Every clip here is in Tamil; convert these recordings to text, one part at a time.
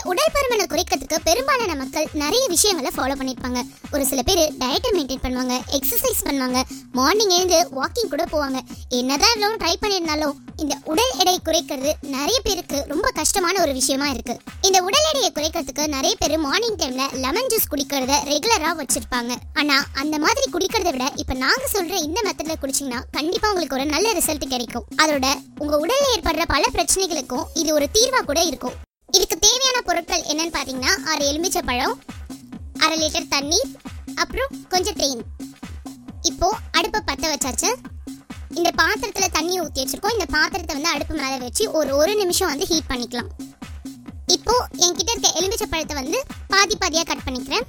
உடல் பருமனை குறைக்கிறதுக்கு பெரும்பாலான மக்கள் நிறைய விஷயங்களை ஃபாலோ பண்ணிருப்பாங்க ஒரு சில பேர் டயட்டை மெயின்டைன் பண்ணுவாங்க எக்ஸசைஸ் பண்ணுவாங்க மார்னிங் எழுந்து வாக்கிங் கூட போவாங்க என்னதான் இவ்வளோ ட்ரை பண்ணியிருந்தாலும் இந்த உடல் எடை குறைக்கிறது நிறைய பேருக்கு ரொம்ப கஷ்டமான ஒரு விஷயமா இருக்கு இந்த உடல் எடையை குறைக்கிறதுக்கு நிறைய பேர் மார்னிங் டைம்ல லெமன் ஜூஸ் குடிக்கிறத ரெகுலரா வச்சிருப்பாங்க ஆனா அந்த மாதிரி குடிக்கிறத விட இப்ப நாங்க சொல்ற இந்த மெத்தட்ல குடிச்சீங்கன்னா கண்டிப்பா உங்களுக்கு ஒரு நல்ல ரிசல்ட் கிடைக்கும் அதோட உங்க உடல்ல ஏற்படுற பல பிரச்சனைகளுக்கும் இது ஒரு தீர்வா கூட இருக்கும் இதுக்கு தேவையான பொருட்கள் என்னன்னு பார்த்தீங்கன்னா ஆறு எலுமிச்சை பழம் அரை லிட்டர் தண்ணி அப்புறம் கொஞ்சம் தேன் இப்போ அடுப்பை பற்ற வச்சாச்சு இந்த பாத்திரத்துல தண்ணி ஊற்றி வச்சிருக்கோம் இந்த பாத்திரத்தை வந்து அடுப்பு மேலே வச்சு ஒரு ஒரு நிமிஷம் வந்து ஹீட் பண்ணிக்கலாம் இப்போ என்கிட்ட இருக்க எலுமிச்சை பழத்தை வந்து பாதி பாதியாக கட் பண்ணிக்கிறேன்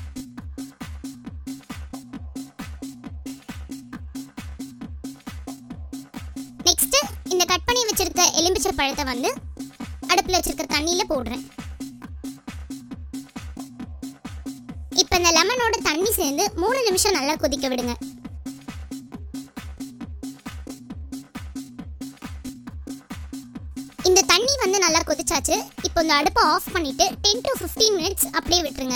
நெக்ஸ்ட் இந்த கட் பண்ணி வச்சிருக்க எலுமிச்சை பழத்தை வந்து அடுப்பில் வச்சிருக்க தண்ணியில் போடுறேன் இப்போ இந்த லெமனோட தண்ணி சேர்ந்து மூணு நிமிஷம் நல்லா கொதிக்க விடுங்க இந்த தண்ணி வந்து நல்லா கொதிச்சாச்சு இப்போ இந்த அடுப்பை ஆஃப் பண்ணிட்டு டென் டு 15 மினிட்ஸ் அப்படியே விட்டுருங்க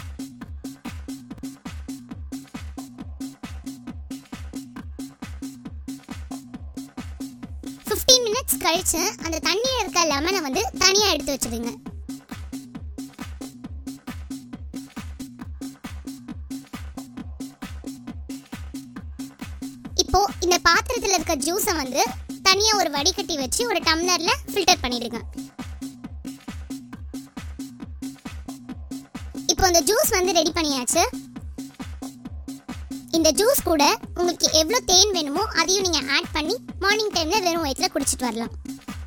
ஃபிஃப்டீன் மினிட்ஸ் கழிச்சு அந்த தண்ணியில் இருக்க லெமனை வந்து தனியாக எடுத்து வச்சிடுங்க இப்போ இந்த பாத்திரத்தில் இருக்க ஜூஸை வந்து தனியாக ஒரு வடிகட்டி வச்சு ஒரு டம்ளரில் ஃபில்டர் பண்ணிடுங்க இப்போ இந்த ஜூஸ் வந்து ரெடி பண்ணியாச்சு இந்த ஜூஸ் கூட உங்களுக்கு எவ்வளோ தேன் வேணுமோ அதையும் நீங்கள் ஆட் பண்ணி மார்னிங் டைமில் வெறும் வயிற்றுல குடிச்சிட்டு வரலாம்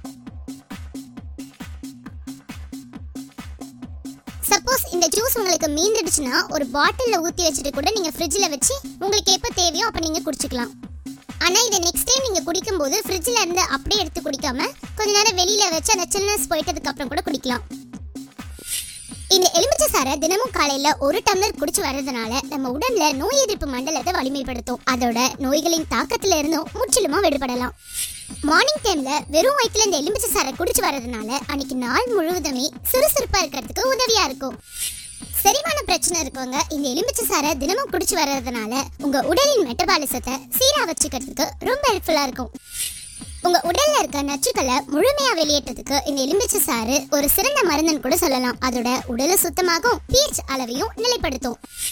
சப்போஸ் இந்த ஜூஸ் உங்களுக்கு மீந்துடுச்சுன்னா ஒரு பாட்டிலில் ஊற்றி வச்சுட்டு கூட நீங்கள் ஃப்ரிட்ஜில் வச்சு உங்களுக்கு எப்போ தேவையோ அப்போ நீங்கள் குடிச்சிக்கலாம் ஆனால் இதை நெக்ஸ்ட் டைம் நீங்கள் குடிக்கும்போது ஃப்ரிட்ஜில் இருந்து அப்படியே எடுத்து குடிக்காம கொஞ்ச நேரம் வெளியில் வச்சு அந்த சில்னஸ் போயிட்டதுக்கு அப்புறம் கூட குடிக்கலாம் இந்த எலுமிச்சை சாறை தினமும் காலையில ஒரு டம்ளர் குடிச்சு வர்றதுனால நம்ம உடல்ல நோய் எதிர்ப்பு மண்டலத்தை வலிமைப்படுத்தும் அதோட நோய்களின் தாக்கத்துல இருந்தும் முற்றிலுமா விடுபடலாம் மார்னிங் டைம்ல வெறும் வயிற்றுல இந்த எலுமிச்சை சாறை குடிச்சு வர்றதுனால அன்னைக்கு நாள் முழுவதுமே சுறுசுறுப்பா இருக்கிறதுக்கு உதவியா இருக்கும் செரிமான பிரச்சனை இருக்கவங்க இந்த எலுமிச்சை சாறை தினமும் குடிச்சு வர்றதுனால உங்க உடலின் மெட்டபாலிசத்தை சீரா வச்சுக்கிறதுக்கு ரொம்ப ஹெல்ப்ஃபுல்லா இருக்கும் உங்க உடல்ல இருக்க நச்சுக்களை முழுமையா வெளியேற்றதுக்கு இந்த எலுமிச்சை சாறு ஒரு சிறந்த மருந்துன்னு கூட சொல்லலாம் அதோட உடலை சுத்தமாகும் pH அளவையும் நிலைப்படுத்தும்